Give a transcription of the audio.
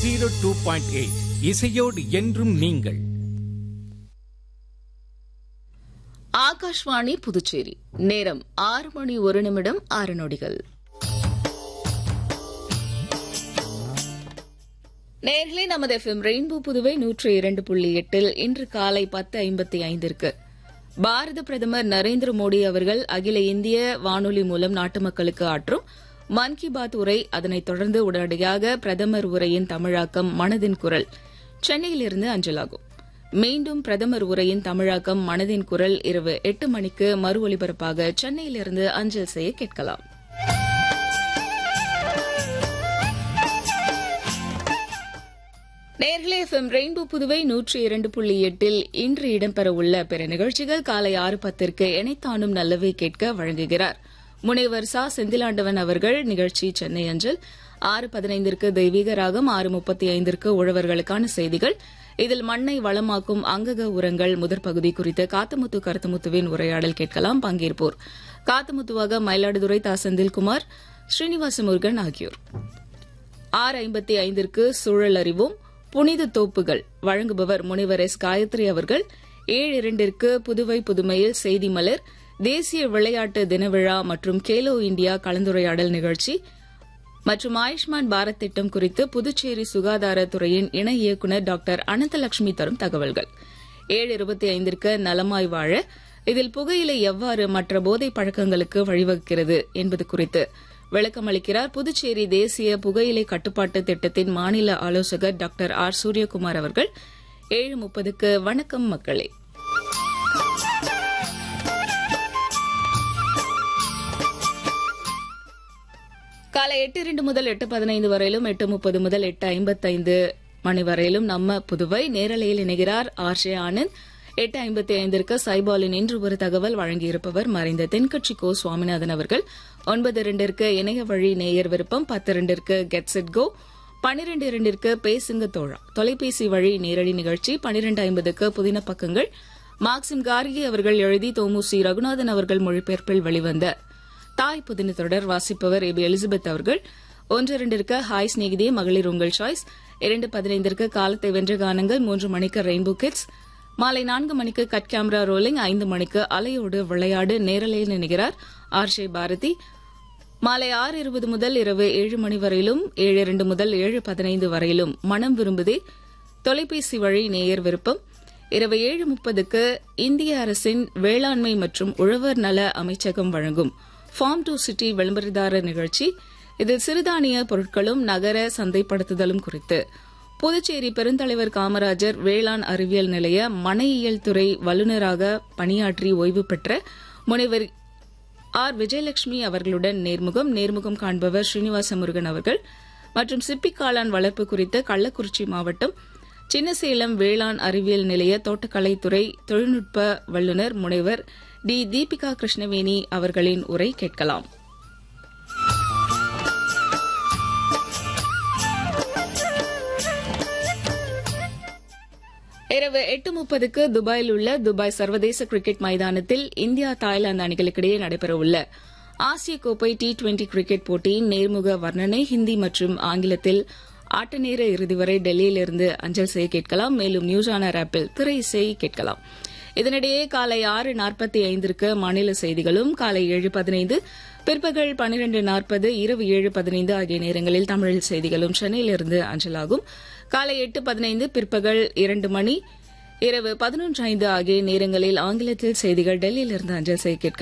zero two point eight இசையோடு என்றும் நீங்கள் ஆகாஷ்வாணி புதுச்சேரி நேரம் ஆறு மணி ஒரு நிமிடம் ஆறு நொடிகள் நேர்களே நமது எஃப்எம் ரெயின்போ புதுவை நூற்று இரண்டு புள்ளி எட்டில் இன்று காலை பத்து ஐம்பத்தி ஐந்திற்கு பாரத பிரதமர் நரேந்திர மோடி அவர்கள் அகில இந்திய வானொலி மூலம் நாட்டு மக்களுக்கு ஆற்றும் மன் கி பாத் உரை அதனைத் தொடர்ந்து உடனடியாக பிரதமர் உரையின் தமிழாக்கம் மனதின் குரல் சென்னையிலிருந்து அஞ்சலாகும் மீண்டும் பிரதமர் உரையின் தமிழாக்கம் மனதின் குரல் இரவு எட்டு மணிக்கு மறு ஒலிபரப்பாக சென்னையிலிருந்து அஞ்சல் செய்ய கேட்கலாம் நேர்களே எஃப்எம் ரெயின்போ புதுவை நூற்றி இரண்டு புள்ளி எட்டில் இன்று இடம்பெறவுள்ள பிற நிகழ்ச்சிகள் காலை ஆறு பத்திற்கு எனைத்தானும் நல்லவை கேட்க வழங்குகிறார் முனைவர் சா செந்திலாண்டவன் அவர்கள் நிகழ்ச்சி சென்னை அஞ்சல் ஆறு பதினைந்திற்கு தெய்வீக ராகம் ஆறு முப்பத்தி ஐந்திற்கு உழவர்களுக்கான செய்திகள் இதில் மண்ணை வளமாக்கும் அங்கக உரங்கள் முதற் பகுதி குறித்து காத்தமுத்து கருத்தமுத்துவின் உரையாடல் கேட்கலாம் பங்கேற்போர் காத்தமுத்துவாக மயிலாடுதுறை தா செந்தில்குமார் ஸ்ரீனிவாச முருகன் ஆகியோர் ஆறு ஐம்பத்தி ஐந்திற்கு சூழல் அறிவோம் புனித தோப்புகள் வழங்குபவர் முனைவர் எஸ் காயத்ரி அவர்கள் ஏழு இரண்டிற்கு புதுவை புதுமையில் செய்தி மலர் தேசிய விளையாட்டு தின விழா மற்றும் கேலோ இந்தியா கலந்துரையாடல் நிகழ்ச்சி மற்றும் ஆயுஷ்மான் பாரத் திட்டம் குறித்து புதுச்சேரி சுகாதாரத்துறையின் இணை இயக்குநர் டாக்டர் அனந்தலட்சுமி தரும் தகவல்கள் ஏழு இருபத்தி ஐந்திற்கு நலமாய் வாழ இதில் புகையிலை எவ்வாறு மற்ற போதை பழக்கங்களுக்கு வழிவகுக்கிறது என்பது குறித்து விளக்கமளிக்கிறார் புதுச்சேரி தேசிய புகையிலை கட்டுப்பாட்டு திட்டத்தின் மாநில ஆலோசகர் டாக்டர் ஆர் சூரியகுமார் அவர்கள் ஏழு முப்பதுக்கு வணக்கம் மக்களே காலை எட்டு இரண்டு முதல் எட்டு பதினைந்து வரையிலும் எட்டு முப்பது முதல் எட்டு ஐம்பத்தைந்து மணி வரையிலும் நம்ம புதுவை நேரலையில் இணைகிறார் ஆர்ஷே ஆனந்த் எட்டு ஐம்பத்தி ஐந்திற்கு சைபாலின் இன்று ஒரு தகவல் வழங்கியிருப்பவர் மறைந்த தென்கட்சி கோ சுவாமிநாதன் அவர்கள் ஒன்பது இரண்டிற்கு இணைய வழி நேயர் விருப்பம் பத்து இரண்டிற்கு கெட் செட் கோ பனிரெண்டு இரண்டிற்கு பேசுங்க தோழா தொலைபேசி வழி நேரடி நிகழ்ச்சி பனிரெண்டு ஐம்பதுக்கு புதின பக்கங்கள் மார்க்சிம் கார்கி அவர்கள் எழுதி தோமுசி ரகுநாதன் அவர்கள் மொழிபெயர்ப்பில் வெளிவந்த தாய் புதின தொடர் வாசிப்பவர் ஏபி எலிசபெத் அவர்கள் ஒன்று இரண்டிற்கு ஹாய் ஸ்நேகிதே மகளிர் உங்கள் சாய்ஸ் இரண்டு பதினைந்திற்கு காலத்தை வென்ற கானங்கள் மூன்று மணிக்கு ரெயின்போ கிட்ஸ் மாலை நான்கு மணிக்கு கட் கேமரா ரோலிங் ஐந்து மணிக்கு அலையோடு விளையாடு நேரலையில் நினைகிறார் ஆர்ஷே பாரதி மாலை ஆறு இருபது முதல் இரவு ஏழு மணி வரையிலும் ஏழு இரண்டு முதல் ஏழு பதினைந்து வரையிலும் மனம் விரும்புதே தொலைபேசி வழி நேயர் விருப்பம் இரவு ஏழு முப்பதுக்கு இந்திய அரசின் வேளாண்மை மற்றும் உழவர் நல அமைச்சகம் வழங்கும் ஃபார்ம் டு சிட்டி விளம்பரதாரர் நிகழ்ச்சி இதில் சிறுதானிய பொருட்களும் நகர சந்தைப்படுத்துதலும் குறித்து புதுச்சேரி பெருந்தலைவர் காமராஜர் வேளாண் அறிவியல் நிலைய மனையியல் துறை வல்லுநராக பணியாற்றி ஓய்வு பெற்ற முனைவர் ஆர் விஜயலட்சுமி அவர்களுடன் நேர்முகம் நேர்முகம் காண்பவர் ஸ்ரீனிவாச முருகன் அவர்கள் மற்றும் சிப்பி காளான் வளர்ப்பு குறித்து கள்ளக்குறிச்சி மாவட்டம் சின்னசேலம் வேளாண் அறிவியல் நிலைய தோட்டக்கலைத்துறை தொழில்நுட்ப வல்லுநர் முனைவர் டி தீபிகா கிருஷ்ணவேணி அவர்களின் உரை கேட்கலாம் இரவு எட்டு முப்பதுக்கு துபாயில் உள்ள துபாய் சர்வதேச கிரிக்கெட் மைதானத்தில் இந்தியா தாய்லாந்து அணிகளுக்கிடையே நடைபெறவுள்ள ஆசிய கோப்பை டி டுவெண்டி கிரிக்கெட் போட்டியின் நேர்முக வர்ணனை ஹிந்தி மற்றும் ஆங்கிலத்தில் ஆட்ட நேர இறுதி வரை டெல்லியிலிருந்து அஞ்சல் செய்ய கேட்கலாம் மேலும் நியூஸ் ஆனர் ஆப்பில் திரை இசை கேட்கலாம் இதனிடையே காலை ஆறு நாற்பத்தி ஐந்திற்கு மாநில செய்திகளும் காலை ஏழு பதினைந்து பிற்பகல் பன்னிரண்டு நாற்பது இரவு ஏழு பதினைந்து ஆகிய நேரங்களில் தமிழில் செய்திகளும் சென்னையிலிருந்து அஞ்சலாகும் காலை எட்டு பதினைந்து பிற்பகல் இரண்டு மணி இரவு பதினொன்று ஐந்து ஆகிய நேரங்களில் ஆங்கிலத்தில் செய்திகள் டெல்லியிலிருந்து அஞ்சல் செய்ய கேட்கலாம்